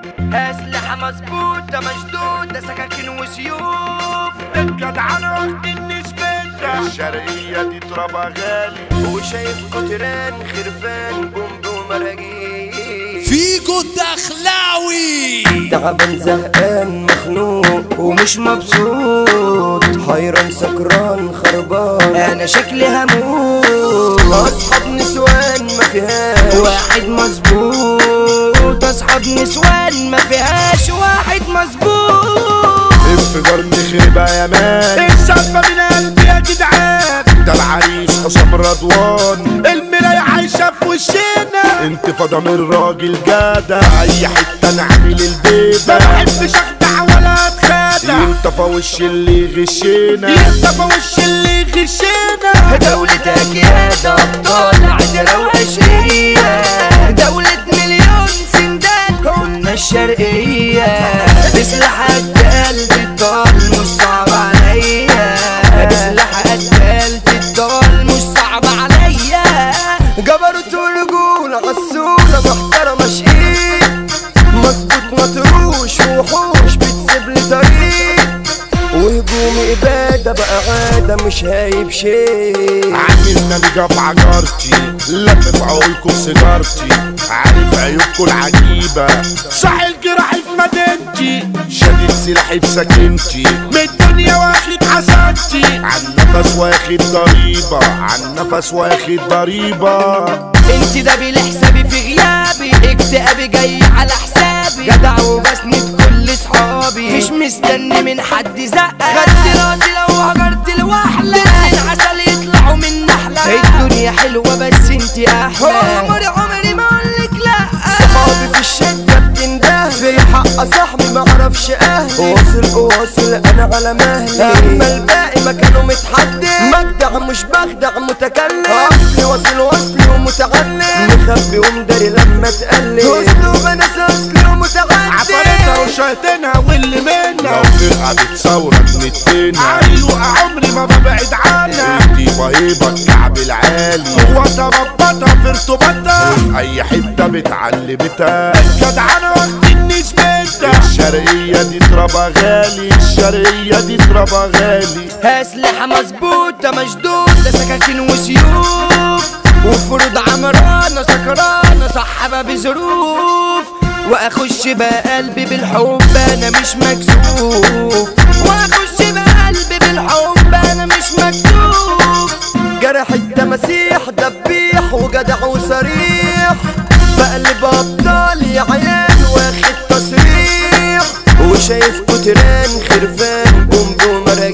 أسلحة مظبوطة مشدودة سكاكين وسيوف الجدعنة وقت النسبة الشرقية دي ترابها غالي وشايف كتران خرفان بومب ومراجيح فيجو الدخلاوي تعبان زهقان مخنوق ومش مبسوط حيران سكران خربان انا شكلي هموت اصحاب نسوان ما فيهاش واحد مظبوط اصحاب نسوان ما فيهاش واحد مظبوط انفجار نخربها يا مان السالفة من قلبي يا جدعان ده العريس حسام رضوان المراية عايشة في وشنا انتفاضة من راجل جدع اي حتة نعمل البيت ما بحبش اخدع ولا اتخدع ينطفى وش اللي يغشنا ينطفى وش اللي يغشنا دولتك يا ده ابطال عشرة وعشرية دولة مليون سندان كنا الشرقية بسلاح قد قلبي الطال مش صعب عليا بسلاح قد قلبي الطال مش صعب عليا جبروت ورجولة غسولة محترمة شقيق مظبوط مطروش وحوش بتسيب لي طريق وهجومي إبادة بقى عادة مش هايب شيء عاملنا نجا في عجارتي لف عقولكم سيجارتي عارف عيوبكم العجيبة صح الجراح في مدينتي شديد سلاحي في سكنتي من الدنيا واخد حسنتي عن نفس واخد ضريبة عن نفس واخد ضريبة انت ده بالحسابي في غيابي اكتئابي جاي على حسابي جدع وبسند كل صحابي مش مستني من حد زقة خدت راسي لو هجرت لوحدة اتنين عسل يطلعوا من نحلة الدنيا حلوة بس انت احلى عمري عمري ما اقولك لا صحابي في الشدة بتنده في حق صاحبي ما اعرفش اهلي واصل واصل انا على مهلي اما الباقي مكانه متحدد مجدع مش بخدع متكلم اصلي واصل واصلي ومتعلم مخبي ومداري لما تقلب اسلوب انا اصلي ومتعلم عفارتها وشياطينها واللي منها لو فرقة بتصورك نتنا ايوه عمري ما ببعد عنها انتي بهيبة الكعب العالي هو تربطها في ارتباطها اي حتة بتعلمتها الجدعنة وقت النسبة الشرقية دي ترابها غالي الشرقية دي ترابها غالي أسلحة مظبوطة مشدودة سكاكين وسيوف وفروض عمرانة سكرانة صحبة بظروف واخش بقى قلبي بالحب انا مش مكسوف واخش بقى قلبي بالحب انا مش مكسوف جرح التماسيح دبيح وجدع وصريح بقلب ابطال يا عيال واخد تصريح وشايف كتران خرفان بومب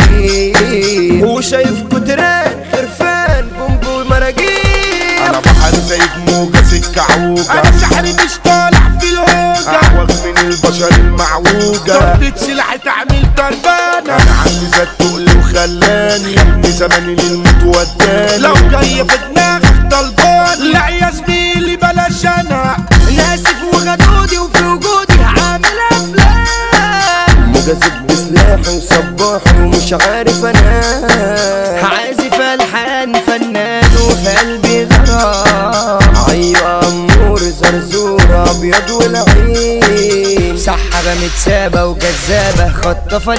ومراجيح وشايف كتران خرفان بومب ومراجيح انا بحر زي موجة سكة عوجة انا سحري مش طالع في الهوجة اعوج من البشر المعوجة ضربة سلاح تعمل تربانة انا عندي ذات تقل وخلاني ابن زماني للموت وداني لو جاي في دماغك طلباني لا يا زميلي بلاش انا ناسف وغدودي وفي وجودي هعمل افلام مجذب بسلاحي وصباحي ومش عارف انا عازف الحان فنان وفي قلبي غرام ايوه امور زرزوره ابيض والعين سحبه متسابه وجذابه خطفه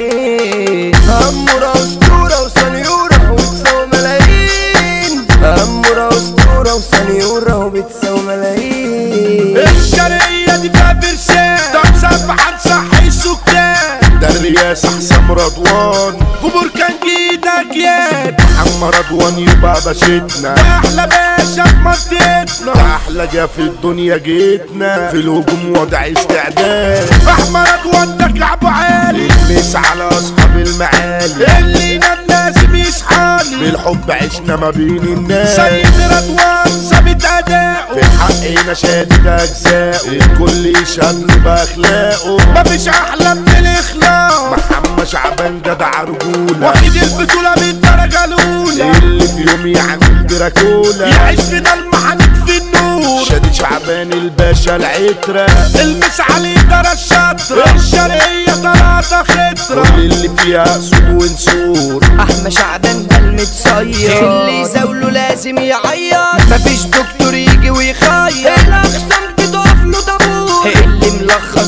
للعين اموره اسطوره وسنيوره وبتساوي ملايين اموره اسطوره وسنيوره وبتساوي ملايين الشرقية دي فيها فرسان طب سبحان صحي سكان ده الرياسة حسام رضوان في بركان جيدك ياد محمد رضوان يبقى باشتنا ده احلى باشا في منطقتنا ده احلى جا في الدنيا جيتنا في الهجوم وضع استعداد احمد رضوان ده كعبه عالي مس على اصحاب المعالي اللي ينام لازم يصحالي بالحب عشنا ما بين الناس سيد رضوان ثابت اداؤه في حقنا شادد اجزاؤه الكل يشهد له باخلاقه مفيش احلى من الاخلاق محمد شعبان جدع رجوله واخد البطوله بالدرجه الاولى اللي في يوم يعمل دراكولا يعيش في ضلمه هنطفي النور شادي شعبان الباشا العترة المس عليه درى الشطرة الشرقية طلعت خطرة كل اللي فيها سوق ونسور احمى شعبان ده المتصير اللي يزاوله لازم يعيط مفيش دكتور يجي ويخيط الاقسام بتقف له طابور اللي ملخص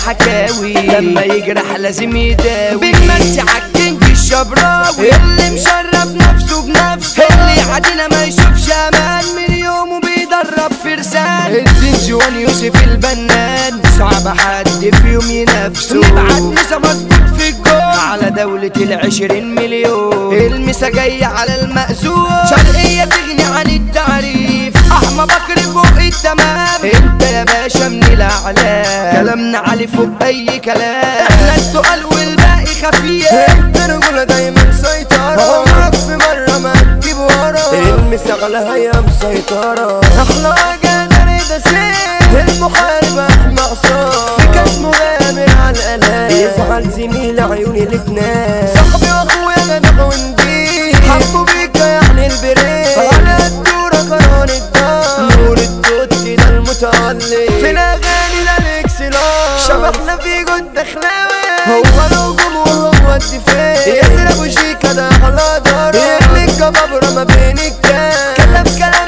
حكاوي لما يجرح لازم يداوي بنمسي عالكينج الشبراوي اللي مشرف نفسه بنفسه اللي عادينا ما يشوفش امان من يومه بيدرب فرسان الدين جوان يوسف البنان صعب حد فيهم ينافسه نبعت مسا مظبوط في الجول على دولة العشرين مليون المسا جاية على المأذون شرقية تغني عن التعريف أحمى بكر فوق التمام انت يا باشا من الأعلام كلامنا علي فوق أي كلام احنا التقال والباقي خفيف الرجولة دايما سيطرة عمرك في مرة ما تجيب ورا المساغلة هي مسيطرة أحلى جدر ده سيف المحارب أحمى عصام في كاس مغامر على الآلام يفعل زميل عيوني الاتنين صاحبي وأخويا جدع ونديل حبوا بيك يعني البريك على الدورة قرار الدار نور التوت ده المتعلق في الأغاني للإكسلار شبحنا في جد دخلاوي هو الهجوم وهو الدفاع ياسر ابو شيكا ده على دار يهلك جبابرة ما بين الكام كتب كلام